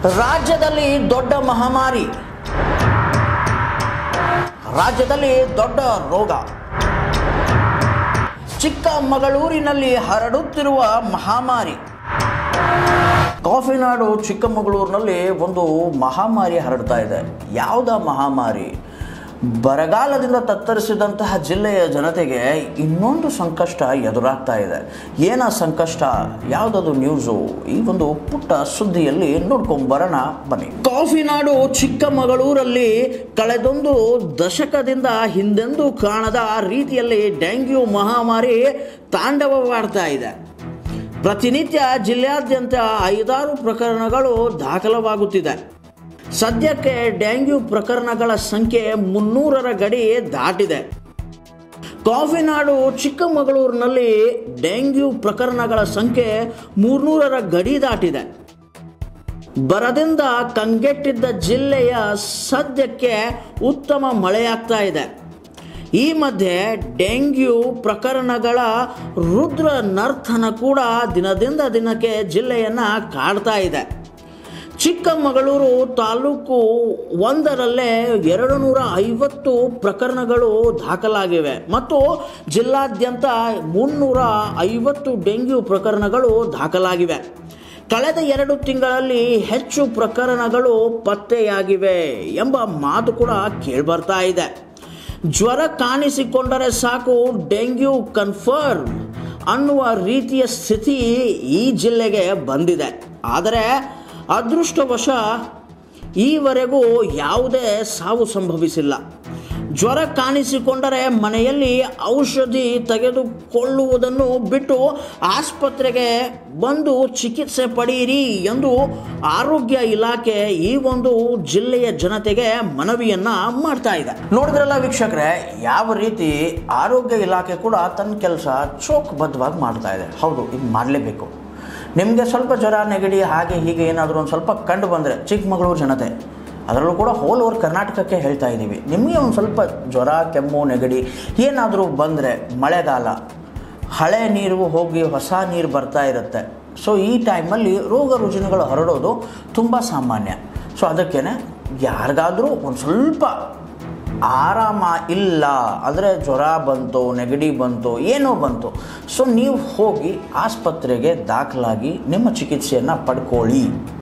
ರಾಜ್ಯದಲ್ಲಿ ದೊಡ್ಡ ಮಹಾಮಾರಿ ರಾಜ್ಯದಲ್ಲಿ ದೊಡ್ಡ ರೋಗ ಚಿಕ್ಕಮಗಳೂರಿನಲ್ಲಿ ಹರಡುತ್ತಿರುವ ಮಹಾಮಾರಿ ಕಾಫಿನಾಡು ಚಿಕ್ಕಮಗಳೂರಿನಲ್ಲಿ ಒಂದು ಮಹಾಮಾರಿ ಹರಡ್ತಾ ಇದೆ ಯಾವುದ ಮಹಾಮಾರಿ ಬರಗಾಲದಿಂದ ತತ್ತರಿಸಿದಂತಹ ಜಿಲ್ಲೆಯ ಜನತೆಗೆ ಇನ್ನೊಂದು ಸಂಕಷ್ಟ ಎದುರಾಗ್ತಾ ಇದೆ ಏನ ಸಂಕಷ್ಟ ಯಾವುದದು ನ್ಯೂಸು ಈ ಒಂದು ಪುಟ್ಟ ಸುದ್ದಿಯಲ್ಲಿ ನೋಡ್ಕೊಂಬರೋಣ ಬನ್ನಿ ಕಾಫಿನಾಡು ಚಿಕ್ಕಮಗಳೂರಲ್ಲಿ ಕಳೆದೊಂದು ದಶಕದಿಂದ ಹಿಂದೆಂದೂ ಕಾಣದ ರೀತಿಯಲ್ಲಿ ಡೆಂಗ್ಯೂ ಮಹಾಮಾರಿ ತಾಂಡವವಾಡ್ತಾ ಇದೆ ಪ್ರತಿನಿತ್ಯ ಜಿಲ್ಲೆಯಾದ್ಯಂತ ಐದಾರು ಪ್ರಕರಣಗಳು ದಾಖಲವಾಗುತ್ತಿದೆ ಸದ್ಯಕ್ಕೆ ಡೆಂಗ್ಯೂ ಪ್ರಕರಣಗಳ ಸಂಖ್ಯೆ ಮುನ್ನೂರರ ಗಡಿ ದಾಟಿದೆ ಕಾಫಿನಾಡು ಚಿಕ್ಕಮಗಳೂರಿನಲ್ಲಿ ಡೆಂಗ್ಯೂ ಪ್ರಕರಣಗಳ ಸಂಖ್ಯೆ ಮೂರ್ನೂರರ ಗಡಿ ದಾಟಿದೆ ಬರದಿಂದ ಕಂಗೆಟ್ಟಿದ್ದ ಜಿಲ್ಲೆಯ ಸದ್ಯಕ್ಕೆ ಉತ್ತಮ ಮಳೆಯಾಗ್ತಾ ಇದೆ ಈ ಮಧ್ಯೆ ಡೆಂಗ್ಯೂ ಪ್ರಕರಣಗಳ ರುದ್ರ ನರ್ತನ ಕೂಡ ದಿನದಿಂದ ದಿನಕ್ಕೆ ಜಿಲ್ಲೆಯನ್ನು ಕಾಡ್ತಾ ಇದೆ ಚಿಕ್ಕಮಗಳೂರು ತಾಲೂಕು ಒಂದರಲ್ಲೇ ಎರಡು ನೂರ ಐವತ್ತು ಪ್ರಕರಣಗಳು ದಾಖಲಾಗಿವೆ ಮತ್ತು ಜಿಲ್ಲಾದ್ಯಂತ ಮುನ್ನೂರ ಐವತ್ತು ಡೆಂಗ್ಯೂ ಪ್ರಕರಣಗಳು ದಾಖಲಾಗಿವೆ ಕಳೆದ ಎರಡು ತಿಂಗಳಲ್ಲಿ ಹೆಚ್ಚು ಪ್ರಕರಣಗಳು ಪತ್ತೆಯಾಗಿವೆ ಎಂಬ ಮಾತು ಕೂಡ ಕೇಳಿಬರ್ತಾ ಇದೆ ಜ್ವರ ಕಾಣಿಸಿಕೊಂಡರೆ ಸಾಕು ಡೆಂಗ್ಯೂ ಕನ್ಫರ್ಮ್ ಅನ್ನುವ ರೀತಿಯ ಸ್ಥಿತಿ ಈ ಜಿಲ್ಲೆಗೆ ಬಂದಿದೆ ಆದರೆ ಅದೃಷ್ಟವಶ ಈವರೆಗೂ ಯಾವುದೇ ಸಾವು ಸಂಭವಿಸಿಲ್ಲ ಜ್ವರ ಕಾಣಿಸಿಕೊಂಡರೆ ಮನೆಯಲ್ಲಿ ಔಷಧಿ ತೆಗೆದುಕೊಳ್ಳುವುದನ್ನು ಬಿಟ್ಟು ಆಸ್ಪತ್ರೆಗೆ ಬಂದು ಚಿಕಿತ್ಸೆ ಪಡೆಯಿರಿ ಎಂದು ಆರೋಗ್ಯ ಇಲಾಖೆ ಈ ಒಂದು ಜಿಲ್ಲೆಯ ಜನತೆಗೆ ಮನವಿಯನ್ನ ಮಾಡ್ತಾ ಇದೆ ನೋಡಿದ್ರಲ್ಲ ವೀಕ್ಷಕರೇ ಯಾವ ರೀತಿ ಆರೋಗ್ಯ ಇಲಾಖೆ ಕೂಡ ತನ್ನ ಕೆಲಸ ಚೋಕ್ಬದ್ಧವಾಗಿ ಮಾಡ್ತಾ ಇದೆ ಹೌದು ಇದು ಮಾಡಲೇಬೇಕು ನಿಮಗೆ ಸ್ವಲ್ಪ ಜ್ವರ ನೆಗಡಿ ಹಾಗೆ ಹೀಗೆ ಏನಾದರೂ ಒಂದು ಸ್ವಲ್ಪ ಕಂಡು ಬಂದರೆ ಚಿಕ್ಕಮಗಳೂರು ಜನತೆ ಅದರಲ್ಲೂ ಕೂಡ ಹೋಲ್ ಓವರ್ ಕರ್ನಾಟಕಕ್ಕೆ ಹೇಳ್ತಾ ಇದ್ದೀವಿ ನಿಮಗೆ ಒಂದು ಸ್ವಲ್ಪ ಜ್ವರ ಕೆಮ್ಮು ನೆಗಡಿ ಏನಾದರೂ ಬಂದರೆ ಮಳೆಗಾಲ ಹಳೆ ನೀರು ಹೋಗಿ ಹೊಸ ನೀರು ಬರ್ತಾ ಇರುತ್ತೆ ಸೊ ಈ ಟೈಮಲ್ಲಿ ರೋಗ ರುಜಿನಗಳು ಹರಡೋದು ತುಂಬ ಸಾಮಾನ್ಯ ಸೊ ಅದಕ್ಕೇ ಯಾರಿಗಾದರೂ ಒಂದು ಸ್ವಲ್ಪ ಆರಾಮ ಇಲ್ಲ ಅಂದರೆ ಜ್ವರ ಬಂತು ನೆಗಡಿ ಬಂತು ಏನೋ ಬಂತು ಸೊ ನೀವು ಹೋಗಿ ಆಸ್ಪತ್ರೆಗೆ ದಾಖಲಾಗಿ ನಿಮ್ಮ ಚಿಕಿತ್ಸೆಯನ್ನು ಪಡ್ಕೊಳ್ಳಿ